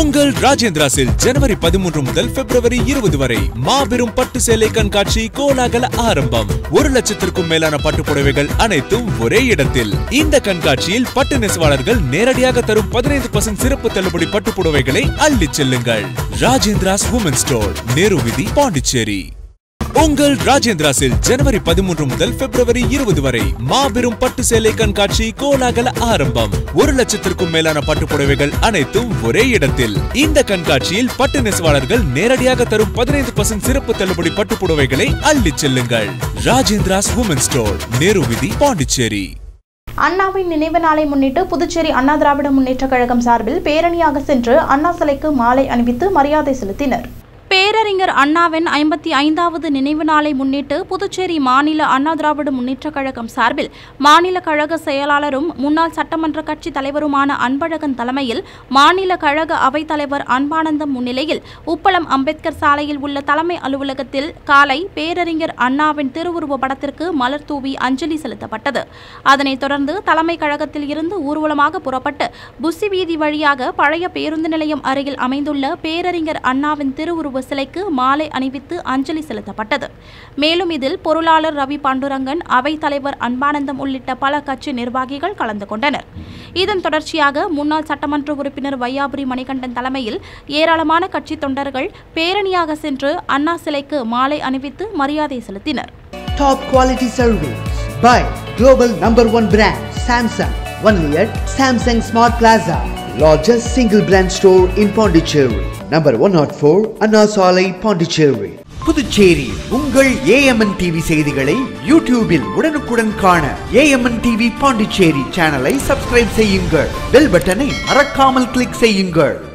உங்கள் ராஜேந்திராஸில் ஜனவரி பதிமூன்று முதல் பிப்ரவரி இருபது வரை மாபெரும் பட்டு சேலை கண்காட்சி கோலாகல ஆரம்பம் ஒரு லட்சத்திற்கும் மேலான பட்டு புடவைகள் அனைத்தும் ஒரே இடத்தில் இந்த கண்காட்சியில் பட்டு நெசவாளர்கள் நேரடியாக தரும் பதினைந்து சிறப்பு தள்ளுபடி பட்டு புடவைகளை அள்ளிச் செல்லுங்கள் ராஜேந்திராஸ் உமன் ஸ்டோர் நேரு வீதி பாண்டிச்சேரி உங்கள் ராஜேந்திராஸில் ஜனவரி பதிமூன்று முதல் பிப்ரவரி இருபது வரை மாபெரும் பட்டு சேலை கண்காட்சி கோலாகல ஆரம்பம் ஒரு லட்சத்திற்கும் மேலான பட்டு புடவைகள் அனைத்தும் ஒரே இடத்தில் இந்த கண்காட்சியில் பட்டு நெசவாளர்கள் நேரடியாக தரும் பதினைந்து சிறப்பு தள்ளுபடி பட்டு புடவைகளை அள்ளிச் செல்லுங்கள் ராஜேந்திராஸ் உமன் ஸ்டோர் நேரு வீதி பாண்டிச்சேரி அண்ணாவின் நினைவு நாளை முன்னிட்டு புதுச்சேரி அண்ணா திராவிட முன்னேற்ற கழகம் சார்பில் பேரணியாக சென்று அண்ணா சிலைக்கு மாலை அணிவித்து மரியாதை செலுத்தினர் பேரறிஞர் அண்ணாவின் ஐம்பத்தி ஐந்தாவது நினைவு நாளை முன்னிட்டு புதுச்சேரி மாநில அண்ணா திராவிட முன்னேற்றக் கழகம் சார்பில் மாநில கழக செயலாளரும் முன்னாள் சட்டமன்ற கட்சி தலைவருமான அன்பழகன் தலைமையில் மாநில கழக அவைத் தலைவர் அன்பானந்தம் முன்னிலையில் உப்பளம் அம்பேத்கர் சாலையில் உள்ள தலைமை அலுவலகத்தில் காலை பேரறிஞர் அண்ணாவின் திருவுருவ படத்திற்கு மலர் தூவி அஞ்சலி செலுத்தப்பட்டது அதனைத் தொடர்ந்து தலைமை கழகத்தில் இருந்து ஊர்வலமாக புறப்பட்டு புசி வீதி வழியாக பழைய பேருந்து நிலையம் அருகில் அமைந்துள்ள பேரறிஞர் அண்ணாவின் திருவுருவ சிலைக்கு மாலை அணிவித்து அஞ்சலி செலுத்தப்பட்டது மேலும் இதில் பொருளாளர் ரவி பாண்டுரங்கன் அவைத் தலைவர் அன்பானந்தம் உள்ளிட்ட பல கட்சி நிர்வாகிகள் கலந்து கொண்டனர் இதன் தொடர்ச்சியாக முன்னாள் சட்டமன்ற உறுப்பினர் வையாபுரி மணிகண்டன் தலைமையில் ஏராளமான கட்சி தொண்டர்கள் பேரணியாக சென்று அண்ணா சிலைக்கு மாலை அணிவித்து மரியாதை செலுத்தினர் Top quality service by global number one brand Samsung. Only at Samsung Smart Plaza, largest single brand store in Pondicherry. Number 104 Anna Salai, Pondicherry. Puducherry உங்கள் ஏஎம்என் டிவி செய்திகளை யூடியூபில் உடனுக்குடன் காண ஏஎம்என் டிவி பாண்டிச்சேரி சேனலை சப்ஸ்கிரைப் செய்யுங்கள் பெல் பட்டனை மறக்காமல் கிளிக் செய்யுங்கள்